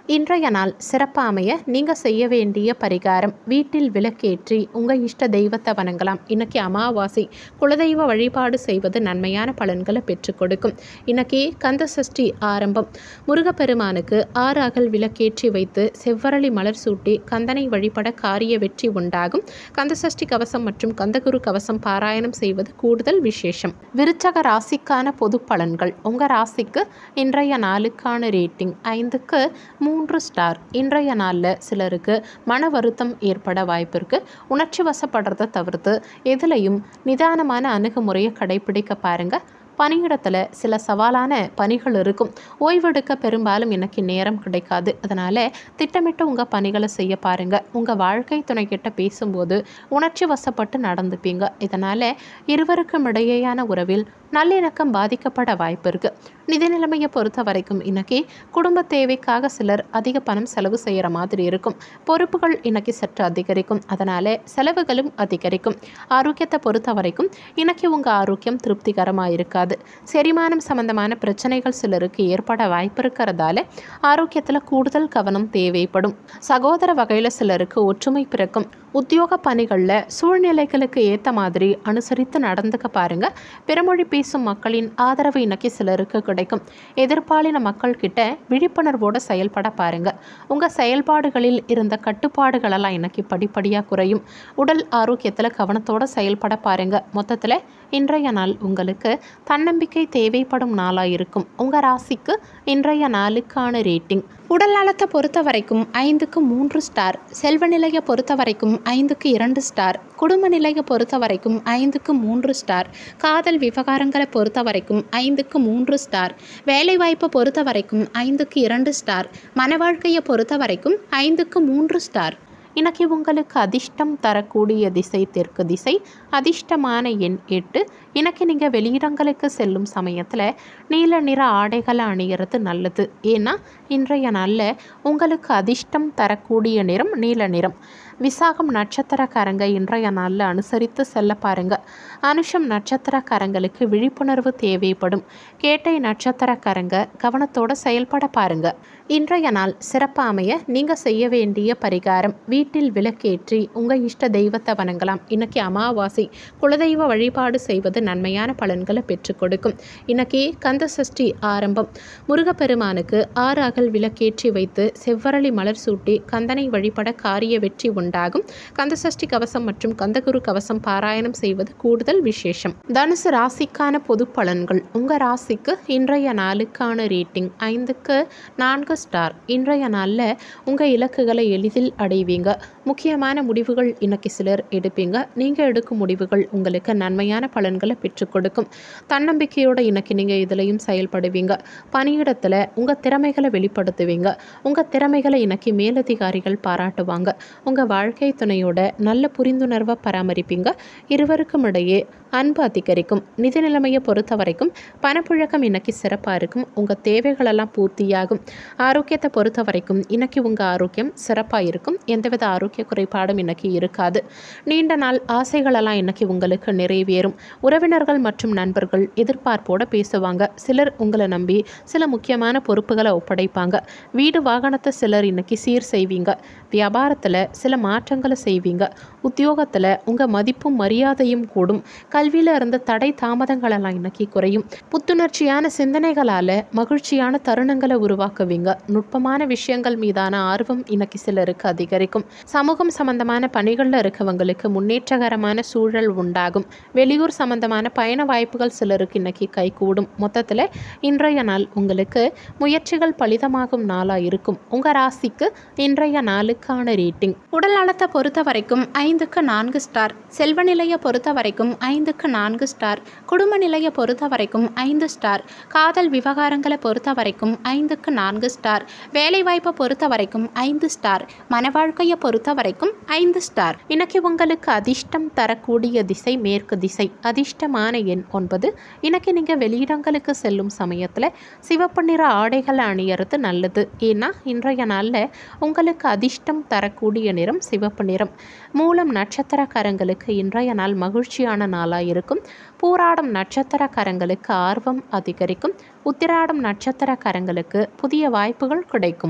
இன்றைய நாள் சிறப்பாக அமைய நீங்கள் செய்ய வேண்டிய பரிகாரம் வீட்டில் விளக்கேற்றி உங்கள் இஷ்ட தெய்வத்தை வணங்கலாம் இன்னைக்கு அமாவாசை குலதெய்வ வழிபாடு செய்வது நன்மையான பலன்களை பெற்றுக் கொடுக்கும் இன்னைக்கு கந்த சஷ்டி ஆரம்பம் முருகப்பெருமானுக்கு ஆறு அகல் விளக்கேற்றி வைத்து செவ்வரளி மலர் சூட்டி கந்தனை வழிபட காரிய வெற்றி உண்டாகும் கந்த சஷ்டி கவசம் மற்றும் கந்தகுரு கவசம் பாராயணம் செய்வது கூடுதல் விசேஷம் விருச்சக ராசிக்கான பொது பலன்கள் உங்கள் ராசிக்கு இன்றைய நாளுக்கான ரேட்டிங் ஐந்துக்கு மூன்று ஸ்டார் இன்றைய நாளில் சிலருக்கு மன வருத்தம் ஏற்பட வாய்ப்பு இருக்குது உணர்ச்சி வசப்படுறதை தவிர்த்து எதுலையும் நிதானமான அணுகுமுறையை கடைபிடிக்க பாருங்கள் பணியிடத்தில் சில சவாலான பணிகள் இருக்கும் ஓய்வெடுக்க பெரும்பாலும் எனக்கு நேரம் கிடைக்காது அதனால் திட்டமிட்டு உங்கள் பணிகளை செய்ய பாருங்கள் உங்கள் வாழ்க்கை துணைக்கிட்ட பேசும்போது உணர்ச்சி வசப்பட்டு நடந்துப்பீங்க இதனால் இருவருக்கும் இடையேயான உறவில் நல்லிணக்கம் பாதிக்கப்பட வாய்ப்பு இருக்குது நிதி நிலைமையை பொறுத்த வரைக்கும் இன்னைக்கு குடும்ப தேவைக்காக சிலர் அதிக பணம் செலவு செய்கிற மாதிரி இருக்கும் பொறுப்புகள் இன்னைக்கு சற்று அதிகரிக்கும் அதனால் செலவுகளும் அதிகரிக்கும் ஆரோக்கியத்தை பொறுத்த வரைக்கும் இன்னைக்கு உங்கள் ஆரோக்கியம் திருப்திகரமாக இருக்காது செரிமானம் சம்பந்தமான பிரச்சனைகள் சிலருக்கு ஏற்பட வாய்ப்பு இருக்கிறதால ஆரோக்கியத்தில் கூடுதல் கவனம் தேவைப்படும் சகோதர வகையில் சிலருக்கு ஒற்றுமை பிறக்கும் உத்தியோக பணிகளில் சூழ்நிலைகளுக்கு ஏற்ற மாதிரி அனுசரித்து நடந்துக்க பாருங்க பிறமொழி பேசும் மக்களின் ஆதரவு இன்னைக்கு சிலருக்கு கிடைக்கும் எதிர்பாலின மக்கள் கிட்ட விழிப்புணர்வோடு செயல்பட பாருங்க உங்க செயல்பாடுகளில் இருந்த கட்டுப்பாடுகளெல்லாம் இன்னைக்கு படிப்படியாக குறையும் உடல் ஆரோக்கியத்தில் கவனத்தோட செயல்பட பாருங்க மொத்தத்தில் இன்றைய நாள் உங்களுக்கு தன்னம்பிக்கை தேவைப்படும் நாளாக இருக்கும் உங்கள் ராசிக்கு இன்றைய நாளுக்கான ரேட்டிங் உடல் நலத்தை பொறுத்த வரைக்கும் ஐந்துக்கு மூன்று ஸ்டார் செல்வ நிலையை பொறுத்த வரைக்கும் ஐந்துக்கு இரண்டு ஸ்டார் குடும்ப நிலையை பொறுத்த வரைக்கும் ஐந்துக்கு மூன்று ஸ்டார் காதல் விவகாரங்களை பொறுத்த வரைக்கும் ஐந்துக்கு மூன்று ஸ்டார் வேலைவாய்ப்பை பொறுத்த வரைக்கும் ஐந்துக்கு இரண்டு ஸ்டார் மன வாழ்க்கையை பொறுத்த வரைக்கும் ஐந்துக்கு மூன்று ஸ்டார் இன்னைக்கு உங்களுக்கு அதிர்ஷ்டம் தரக்கூடிய திசை தெற்கு திசை அதிர்ஷ்டமான எண் எட்டு இன்னைக்கு நீங்கள் வெளியிடங்களுக்கு செல்லும் சமயத்தில் நீல நிற ஆடைகளை அணிகிறது நல்லது ஏன்னா இன்றைய நாளில் உங்களுக்கு அதிர்ஷ்டம் தரக்கூடிய நிறம் நீல நிறம் விசாகம் நட்சத்திரக்காரங்க இன்றைய நாளில் அனுசரித்து செல்ல பாருங்க அனுஷம் நட்சத்திரக்காரங்களுக்கு விழிப்புணர்வு தேவைப்படும் கேட்டை நட்சத்திரக்காரங்க கவனத்தோடு செயல்பட பாருங்க இன்றைய நாள் சிறப்பாக அமைய நீங்கள் செய்ய வேண்டிய பரிகாரம் வீட்டில் விளக்கேற்றி உங்கள் இஷ்ட தெய்வத்தை வணங்கலாம் இன்னைக்கு அமாவாசை குலதெய்வ வழிபாடு செய்வது நன்மையான பலன்களை பெற்றுக் கொடுக்கும் இன்னைக்கு கந்த சஷ்டி ஆரம்பம் முருகப்பெருமானுக்கு ஆறு அகல் விளக்கேற்றி வைத்து செவ்வரளி மலர் சூட்டி கந்தனை வழிபட காரிய வெற்றி உண்டாகும் கந்த சஷ்டி கவசம் மற்றும் கந்தகுரு கவசம் பாராயணம் செய்வது கூடுதல் விசேஷம் தனுசு ராசிக்கான பொது பலன்கள் உங்கள் ராசிக்கு இன்றைய நாளுக்கான ரேட்டிங் ஐந்துக்கு நான்கு ஸ்டார் இன்றைய நாளில் உங்கள் இலக்குகளை எளிதில் அடைவீங்க முக்கியமான முடிவுகள் இன்னைக்கு சிலர் எடுப்பீங்க நீங்கள் எடுக்கும் முடிவுகள் உங்களுக்கு நன்மையான பலன்களை பெற்றுக் கொடுக்கும் தன்னம்பிக்கையோட இன்னைக்கு நீங்கள் இதுலையும் செயல்படுவீங்க பணியிடத்தில் உங்கள் திறமைகளை வெளிப்படுத்துவீங்க உங்கள் திறமைகளை இன்னைக்கு மேலதிகாரிகள் பாராட்டுவாங்க உங்கள் வாழ்க்கை துணையோட நல்ல புரிந்துணர்வை பராமரிப்பீங்க இருவருக்கும் இடையே அன்பு அதிகரிக்கும் நிதி நிலைமையை பொறுத்த வரைக்கும் பணப்புழக்கம் இன்னைக்கு சிறப்பாக இருக்கும் உங்கள் தேவைகளெல்லாம் பூர்த்தியாகும் ஆரோக்கியத்தை பொறுத்த வரைக்கும் இன்னைக்கு உங்கள் ஆரோக்கியம் சிறப்பாக இருக்கும் எந்தவித ஆரோக்கிய குறைபாடும் இன்னைக்கு இருக்காது நீண்ட நாள் ஆசைகளெல்லாம் இன்னைக்கு உங்களுக்கு நிறைவேறும் உறவினர்கள் மற்றும் நண்பர்கள் எதிர்பார்ப்போடு பேசுவாங்க சிலர் உங்களை நம்பி சில முக்கியமான பொறுப்புகளை ஒப்படைப்பாங்க வீடு வாகனத்தை சிலர் இன்னைக்கு சீர் செய்வீங்க வியாபாரத்தில் சில மாற்றங்களை செய்வீங்க உத்தியோகத்தில் உங்கள் மதிப்பும் மரியாதையும் கூடும் கல்வியில் இருந்த தடை தாமதங்களெல்லாம் இன்னைக்கு குறையும் புத்துணர்ச்சியான சிந்தனைகளால் மகிழ்ச்சியான தருணங்களை உருவாக்குவீங்க நுட்பமான விஷயங்கள் மீதான ஆர்வம் இன்னைக்கு சிலருக்கு அதிகரிக்கும் சமூகம் சம்பந்தமான பணிகளில் இருக்கவங்களுக்கு முன்னேற்றகரமான சூழல் உண்டாகும் வெளியூர் சம்பந்தமான பயண வாய்ப்புகள் சிலருக்கு இன்னைக்கு கைகூடும் மொத்தத்தில் இன்றைய நாள் உங்களுக்கு முயற்சிகள் பலிதமாகும் நாளாக இருக்கும் உங்கள் ராசிக்கு இன்றைய நாளுக்கான ரேட்டிங் உடல் நலத்தை பொறுத்த வரைக்கும் ஐந்துக்கு நான்கு ஸ்டார் செல்வ நிலையை பொறுத்த வரைக்கும் ஐந்துக்கு நான்கு ஸ்டார் குடும்ப நிலையை பொறுத்த வரைக்கும் ஐந்து ஸ்டார் காதல் விவகாரங்களை பொறுத்த வரைக்கும் ஐந்துக்கு நான்கு ஸ்டார் வேலைவாய்ப்பை பொறுத்த வரைக்கும் ஐந்து ஸ்டார் மன வாழ்க்கையை பொறுத்த வரைக்கும் ஐந்து ஸ்டார் இன்னைக்கு உங்களுக்கு அதிர்ஷ்டம் தரக்கூடிய திசை மேற்கு திசை அதிர்ஷ்டமான எண் ஒன்பது இன்னைக்கு நீங்கள் வெளியிடங்களுக்கு செல்லும் சமயத்தில் சிவப்பு நிற ஆடைகளை அணியறது நல்லது ஏன்னா இன்றைய நாளில் உங்களுக்கு அதிர்ஷ்டம் தரக்கூடிய நிறம் சிவப்பு நிறம் மூலம் நட்சத்திரக்காரங்களுக்கு இன்றைய நாள் மகிழ்ச்சியான நாளாக இருக்கும் பூராடம் நட்சத்திரக்காரங்களுக்கு ஆர்வம் அதிகரிக்கும் உத்திராடம் நட்சத்திரக்காரங்களுக்கு புதிய வாய்ப்புகள் கிடைக்கும்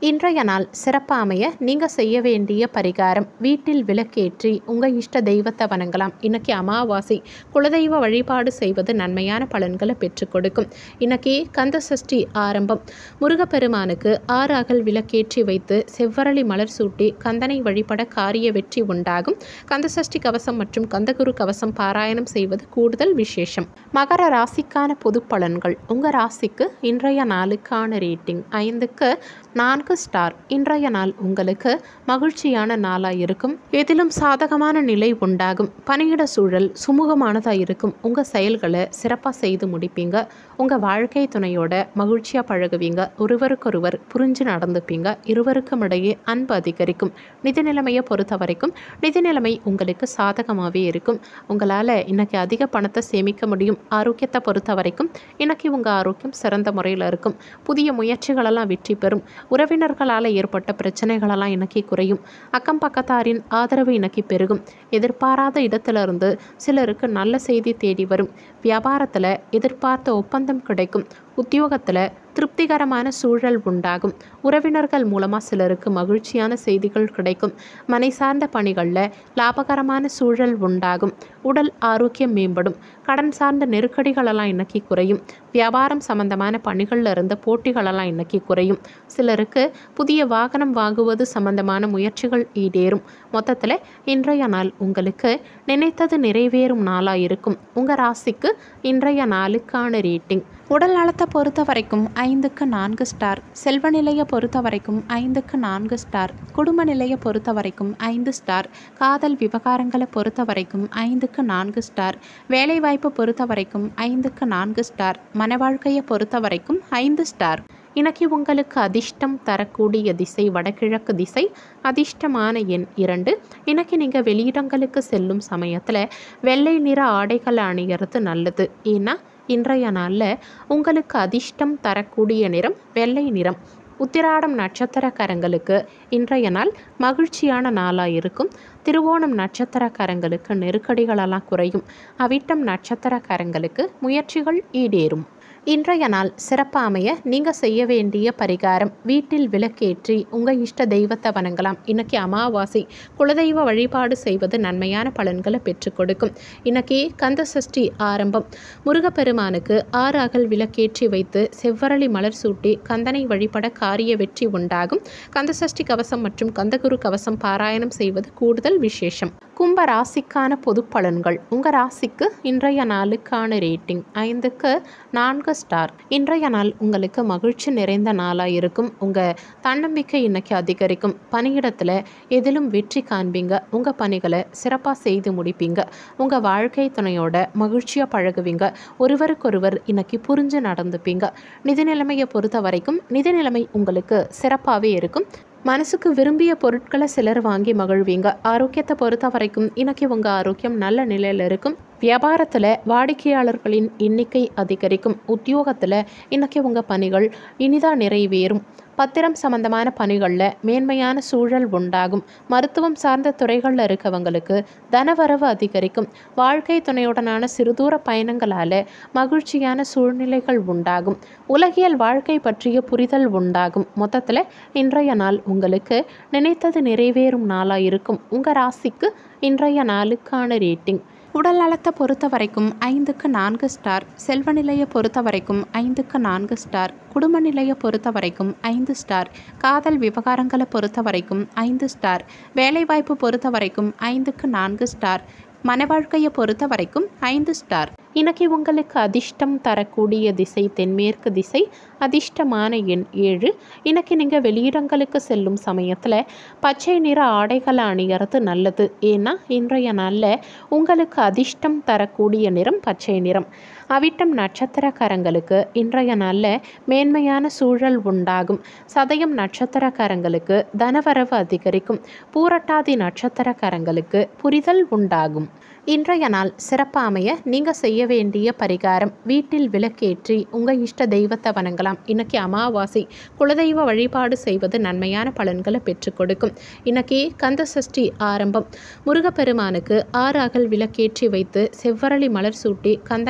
இன்றைய நாள் சிறப்பாக அமைய நீங்கள் செய்ய வேண்டிய பரிகாரம் வீட்டில் விளக்கேற்றி உங்கள் இஷ்ட தெய்வத்தை வணங்கலாம் இன்னைக்கு அமாவாசை குலதெய்வ வழிபாடு செய்வது நன்மையான பலன்களை பெற்றுக் கொடுக்கும் இன்னைக்கு கந்த சஷ்டி ஆரம்பம் முருகப்பெருமானுக்கு ஆறு அகல் விளக்கேற்றி வைத்து செவ்வரளி மலர் சூட்டி கந்தனை வழிபட காரிய வெற்றி உண்டாகும் கந்த சஷ்டி கவசம் மற்றும் கந்தகுரு கவசம் பாராயணம் செய்வது கூடுதல் விசேஷம் மகர ராசிக்கான பொது பலன்கள் உங்கள் ராசிக்கு இன்றைய நாளுக்கான ரேட்டிங் ஐந்துக்கு நான்கு ஸ்டார் இன்றைய நாள் உங்களுக்கு மகிழ்ச்சியான நாளாக இருக்கும் எதிலும் சாதகமான நிலை உண்டாகும் பணியிட சூழல் சுமூகமானதாக இருக்கும் உங்கள் செயல்களை சிறப்பாக செய்து முடிப்பீங்க உங்கள் வாழ்க்கை துணையோட மகிழ்ச்சியாக பழகுவீங்க ஒருவருக்கொருவர் புரிஞ்சு நடந்துப்பீங்க இருவருக்கும் இடையே அன்பு அதிகரிக்கும் நிதி நிலைமையை பொறுத்த வரைக்கும் நிதி நிலைமை உங்களுக்கு சாதகமாகவே இருக்கும் உங்களால் இன்னைக்கு அதிக பணத்தை சேமிக்க முடியும் ஆரோக்கியத்தை பொறுத்த வரைக்கும் இன்னைக்கு உங்கள் ஆரோக்கியம் சிறந்த முறையில் இருக்கும் புதிய முயற்சிகளெல்லாம் வெற்றி பெறும் உறவினர்களால் ஏற்பட்ட பிரச்சனைகளெல்லாம் இன்னைக்கு குறையும் அக்கம் பக்கத்தாரின் ஆதரவு இன்னைக்கு பெருகும் எதிர்பாராத இடத்திலிருந்து சிலருக்கு நல்ல செய்தி தேடி வரும் வியாபாரத்தில் எதிர்பார்த்த ஒப்பந்தம் கிடைக்கும் உத்தியோகத்தில் திருப்திகரமான சூழல் உண்டாகும் உறவினர்கள் மூலமாக சிலருக்கு மகிழ்ச்சியான செய்திகள் கிடைக்கும் மனை சார்ந்த பணிகளில் லாபகரமான சூழல் உண்டாகும் உடல் ஆரோக்கியம் மேம்படும் கடன் சார்ந்த நெருக்கடிகளெல்லாம் இன்னைக்கு குறையும் வியாபாரம் சம்பந்தமான பணிகளில் இருந்த போட்டிகளெல்லாம் இன்னைக்கு குறையும் சிலருக்கு புதிய வாகனம் வாங்குவது சம்பந்தமான முயற்சிகள் ஈடேறும் மொத்தத்தில் இன்றைய நாள் உங்களுக்கு நினைத்தது நிறைவேறும் நாளாக இருக்கும் உங்கள் ராசிக்கு இன்றைய நாளுக்கான ரேட்டிங் உடல் நலத்தை பொறுத்த வரைக்கும் ஐந்துக்கு நான்கு ஸ்டார் செல்வ நிலையை பொறுத்த வரைக்கும் ஐந்துக்கு நான்கு ஸ்டார் குடும்ப நிலையை பொறுத்த வரைக்கும் ஐந்து ஸ்டார் காதல் விவகாரங்களை பொறுத்த வரைக்கும் ஐந்துக்கு நான்கு ஸ்டார் வேலைவாய்ப்பு பொறுத்த வரைக்கும் ஐந்துக்கு நான்கு ஸ்டார் மன வாழ்க்கையை பொறுத்த வரைக்கும் ஐந்து ஸ்டார் இன்னைக்கு உங்களுக்கு அதிர்ஷ்டம் தரக்கூடிய திசை வடகிழக்கு திசை அதிர்ஷ்டமான எண் இரண்டு இன்னைக்கு நீங்கள் வெளியிடங்களுக்கு செல்லும் சமயத்தில் வெள்ளை நிற ஆடைகளை அணிகிறது நல்லது ஏன்னா இன்றைய நாளில் உங்களுக்கு அதிர்ஷ்டம் தரக்கூடிய நிறம் வெள்ளை நிறம் உத்திராடம் நட்சத்திரக்காரங்களுக்கு இன்றைய நாள் மகிழ்ச்சியான நாளாக இருக்கும் திருவோணம் நட்சத்திரக்காரங்களுக்கு நெருக்கடிகளெல்லாம் குறையும் அவிட்டம் நட்சத்திரக்காரங்களுக்கு முயற்சிகள் ஈடேறும் இன்றைய நாள் சிறப்பாக அமைய நீங்கள் செய்ய வேண்டிய பரிகாரம் வீட்டில் விளக்கேற்றி உங்கள் இஷ்ட தெய்வத்தை வணங்கலாம் இன்னைக்கு அமாவாசை குலதெய்வ வழிபாடு செய்வது நன்மையான பலன்களை பெற்றுக் கொடுக்கும் இன்னைக்கு கந்த சஷ்டி ஆரம்பம் முருகப்பெருமானுக்கு ஆறு அகல் விளக்கேற்றி வைத்து செவ்வரளி மலர் சூட்டி கந்தனை வழிபட காரிய வெற்றி உண்டாகும் கந்த சஷ்டி கவசம் மற்றும் கந்தகுரு கவசம் பாராயணம் செய்வது கூடுதல் விசேஷம் கும்ப ராசிக்கான பொது பலன்கள் உங்கள் ராசிக்கு இன்றைய நாளுக்கான ரேட்டிங் ஐந்துக்கு நான்கு ஸ்டார் இன்றைய நாள் உங்களுக்கு மகிழ்ச்சி நிறைந்த நாளாக இருக்கும் உங்கள் தன்னம்பிக்கை இன்னைக்கு அதிகரிக்கும் பணியிடத்தில் எதிலும் வெற்றி காண்பீங்க உங்கள் பணிகளை சிறப்பாக செய்து முடிப்பீங்க உங்கள் வாழ்க்கை துணையோட மகிழ்ச்சியாக பழகுவீங்க ஒருவருக்கொருவர் இன்னைக்கு புரிஞ்சு நடந்துப்பீங்க நிதி நிலைமையை பொறுத்த வரைக்கும் நிதி நிலைமை உங்களுக்கு சிறப்பாகவே இருக்கும் மனசுக்கு விரும்பிய பொருட்களை சிலர் வாங்கி மகிழ்வீங்க ஆரோக்கியத்தை பொறுத்த வரைக்கும் இன்னைக்கு உங்கள் ஆரோக்கியம் நல்ல நிலையில் இருக்கும் வியாபாரத்தில் வாடிக்கையாளர்களின் எண்ணிக்கை அதிகரிக்கும் உத்தியோகத்தில் இன்னைக்கு உங்கள் பணிகள் இனிதாக நிறைவேறும் பத்திரம் சம்பந்தமான பணிகளில் மேன்மையான சூழல் உண்டாகும் மருத்துவம் சார்ந்த துறைகளில் இருக்கவங்களுக்கு தனவரவு அதிகரிக்கும் வாழ்க்கை துணையுடனான சிறுதூர பயணங்களால் மகிழ்ச்சியான சூழ்நிலைகள் உண்டாகும் உலகியல் வாழ்க்கை பற்றிய புரிதல் உண்டாகும் மொத்தத்தில் இன்றைய நாள் உங்களுக்கு நினைத்தது நிறைவேறும் நாளாக இருக்கும் உங்கள் ராசிக்கு இன்றைய நாளுக்கான ரேட்டிங் உடல் நலத்தை பொறுத்த வரைக்கும் ஐந்துக்கு நான்கு ஸ்டார் செல்வ நிலையை பொறுத்த வரைக்கும் ஐந்துக்கு நான்கு ஸ்டார் குடும்ப நிலையை பொறுத்த வரைக்கும் ஐந்து ஸ்டார் காதல் விவகாரங்களை பொறுத்த வரைக்கும் ஐந்து ஸ்டார் வேலைவாய்ப்பு பொறுத்த வரைக்கும் ஐந்துக்கு நான்கு ஸ்டார் மன வாழ்க்கையை பொறுத்த வரைக்கும் ஐந்து ஸ்டார் இன்னைக்கு உங்களுக்கு அதிர்ஷ்டம் தரக்கூடிய திசை தென்மேற்கு திசை அதிர்ஷ்டமான எண் ஏழு இன்னைக்கு நீங்கள் வெளியிடங்களுக்கு செல்லும் சமயத்தில் பச்சை நிற ஆடைகளை அணிகிறது நல்லது ஏன்னா இன்றைய நாளில் உங்களுக்கு அதிர்ஷ்டம் தரக்கூடிய நிறம் பச்சை நிறம் அவிட்டம் நட்சத்திரக்காரங்களுக்கு இன்றைய நாளில் மேன்மையான சூழல் உண்டாகும் சதயம் நட்சத்திரக்காரங்களுக்கு தனவரவு அதிகரிக்கும் பூரட்டாதி நட்சத்திரக்காரங்களுக்கு புரிதல் உண்டாகும் இன்றைய நாள் சிறப்பாக அமைய நீங்கள் செய்ய வேண்டிய பரிகாரம் வீட்டில் விளக்கேற்றி உங்கள் இஷ்ட தெய்வத்தை வணங்கலாம் இன்னைக்கு அமாவாசை குலதெய்வ வழிபாடு செய்வது நன்மையான பலன்களை பெற்றுக் கொடுக்கும் இன்னைக்கு கந்த சஷ்டி ஆரம்பம் முருகப்பெருமானுக்கு ஆறு அகல் விளக்கேற்றி வைத்து செவ்வரளி மலர் சூட்டி கந்தனை வழிபட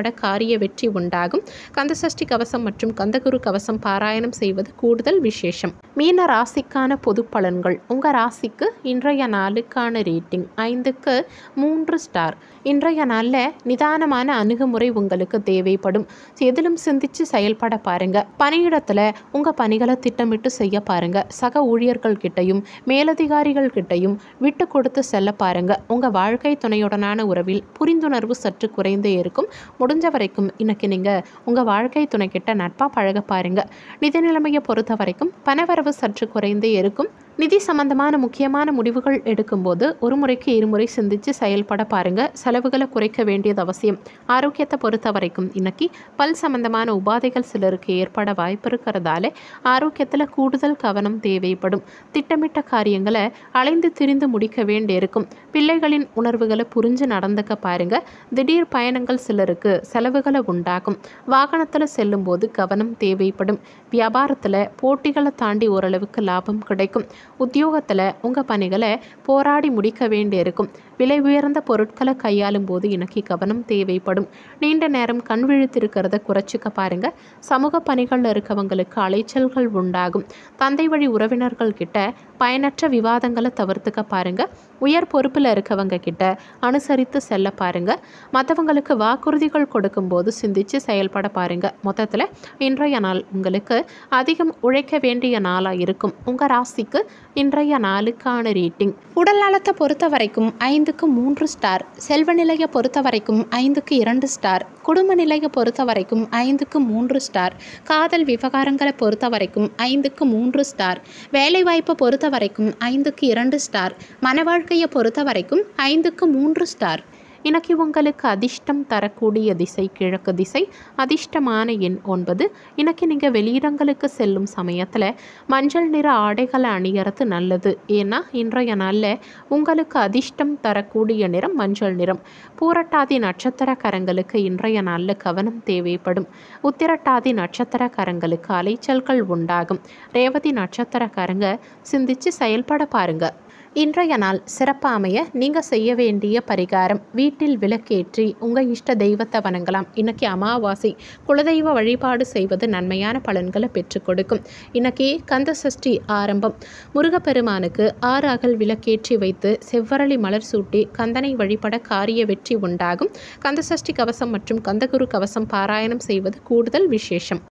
வழிபட காரிய வெற்றி உண்டாகும் கந்தசஷ்டி கவசம் மற்றும் கந்தகுரு கவசம் பாராயணம் செய்வது கூடுதல் விசேஷம் மீன ராசிக்கான பொது பலன்கள் உங்கள் ராசிக்கு இன்றைய நாளுக்கான ரேட்டிங் ஐந்துக்கு மூன்று ஸ்டார் இன்றைய நாளில் நிதானமான அணுகுமுறை உங்களுக்கு தேவைப்படும் எதிலும் சிந்திச்சு செயல்பட பாருங்க பணியிடத்தில் உங்கள் பணிகளை திட்டமிட்டு செய்ய பாருங்க சக ஊழியர்கள் கிட்டையும் மேலதிகாரிகள் கிட்டையும் விட்டு கொடுத்து செல்ல பாருங்க உங்கள் வாழ்க்கை துணையுடனான உறவில் புரிந்துணர்வு சற்று குறைந்தே இருக்கும் முடிஞ்ச வரைக்கும் இன்னைக்கு நீங்கள் உங்கள் வாழ்க்கை துணை கிட்ட நட்பாக பழக பாருங்க நிதி நிலைமையை பொறுத்த வரைக்கும் பணவரவு சற்று குறைந்தே இருக்கும் நிதி சம்பந்தமான முக்கியமான முடிவுகள் எடுக்கும்போது ஒரு முறைக்கு இருமுறை சிந்திச்சு செயல்பட பாருங்க செலவுகளை குறைக்க வேண்டியது அவசியம் ஆரோக்கியத்தை பொறுத்த வரைக்கும் இன்னைக்கு பல் சம்பந்தமான உபாதைகள் சிலருக்கு ஏற்பட வாய்ப்பு இருக்கிறதால ஆரோக்கியத்தில் கூடுதல் கவனம் தேவைப்படும் திட்டமிட்ட காரியங்களை அலைந்து திரிந்து முடிக்க வேண்டியிருக்கும் பிள்ளைகளின் உணர்வுகளை புரிஞ்சு நடந்துக்க பாருங்க திடீர் பயணங்கள் சிலருக்கு செலவுகளை உண்டாகும் வாகனத்தில் செல்லும்போது கவனம் தேவைப்படும் வியாபாரத்தில் போட்டிகளை தாண்டி ஓரளவுக்கு லாபம் கிடைக்கும் உத்தியோகத்தில் உங்கள் பணிகளை போராடி முடிக்க வேண்டியிருக்கும் விலை உயர்ந்த பொருட்களை கையாளும் போது இன்னைக்கு கவனம் தேவைப்படும் நீண்ட நேரம் கண் விழித்திருக்கிறத குறைச்சிக்க பாருங்க சமூக பணிகளில் இருக்கவங்களுக்கு அலைச்சல்கள் உண்டாகும் தந்தை வழி உறவினர்கள் கிட்ட பயனற்ற விவாதங்களை தவிர்த்துக்க பாருங்க உயர் பொறுப்பில் இருக்கவங்க கிட்ட அனுசரித்து செல்ல பாருங்க மற்றவங்களுக்கு வாக்குறுதிகள் கொடுக்கும்போது சிந்திச்சு செயல்பட பாருங்க மொத்தத்தில் இன்றைய நாள் உங்களுக்கு அதிகம் உழைக்க வேண்டிய நாளாக இருக்கும் உங்கள் ராசிக்கு இன்றைய நாளுக்கான ரேட்டிங் உடல் நலத்தை பொறுத்த வரைக்கும் ஐந்துக்கு மூன்று ஸ்டார் செல்வ நிலையை பொறுத்த வரைக்கும் ஐந்துக்கு இரண்டு ஸ்டார் குடும்ப நிலையை பொறுத்த வரைக்கும் ஐந்துக்கு மூன்று ஸ்டார் காதல் விவகாரங்களை பொறுத்த வரைக்கும் ஐந்துக்கு மூன்று ஸ்டார் வேலைவாய்ப்பை பொறுத்த வரைக்கும் ஐந்துக்கு இரண்டு ஸ்டார் மன வாழ்க்கையை பொறுத்த வரைக்கும் ஐந்துக்கு மூன்று ஸ்டார் இன்னைக்கு உங்களுக்கு அதிர்ஷ்டம் தரக்கூடிய திசை கிழக்கு திசை அதிர்ஷ்டமான எண் ஒன்பது இன்னைக்கு நீங்கள் வெளியிடங்களுக்கு செல்லும் சமயத்தில் மஞ்சள் நிற ஆடைகளை அணியறது நல்லது ஏன்னா இன்றைய நாளில் உங்களுக்கு அதிர்ஷ்டம் தரக்கூடிய நிறம் மஞ்சள் நிறம் பூரட்டாதி நட்சத்திரக்காரங்களுக்கு இன்றைய நாளில் கவனம் தேவைப்படும் உத்திரட்டாதி நட்சத்திரக்காரங்களுக்கு அலைச்சல்கள் உண்டாகும் ரேவதி நட்சத்திரக்காரங்க சிந்திச்சு செயல்பட பாருங்க இன்றைய நாள் சிறப்பாக அமைய நீங்கள் செய்ய வேண்டிய பரிகாரம் வீட்டில் விளக்கேற்றி உங்கள் இஷ்ட தெய்வத்தை வணங்கலாம் இன்னைக்கு அமாவாசை குலதெய்வ வழிபாடு செய்வது நன்மையான பலன்களை பெற்றுக் கொடுக்கும் இன்னைக்கு கந்த சஷ்டி ஆரம்பம் முருகப்பெருமானுக்கு ஆறு அகல் விளக்கேற்றி வைத்து செவ்வரளி மலர் சூட்டி கந்தனை வழிபட காரிய வெற்றி உண்டாகும் கந்த சஷ்டி கவசம் மற்றும் கந்தகுரு கவசம் பாராயணம் செய்வது கூடுதல் விசேஷம்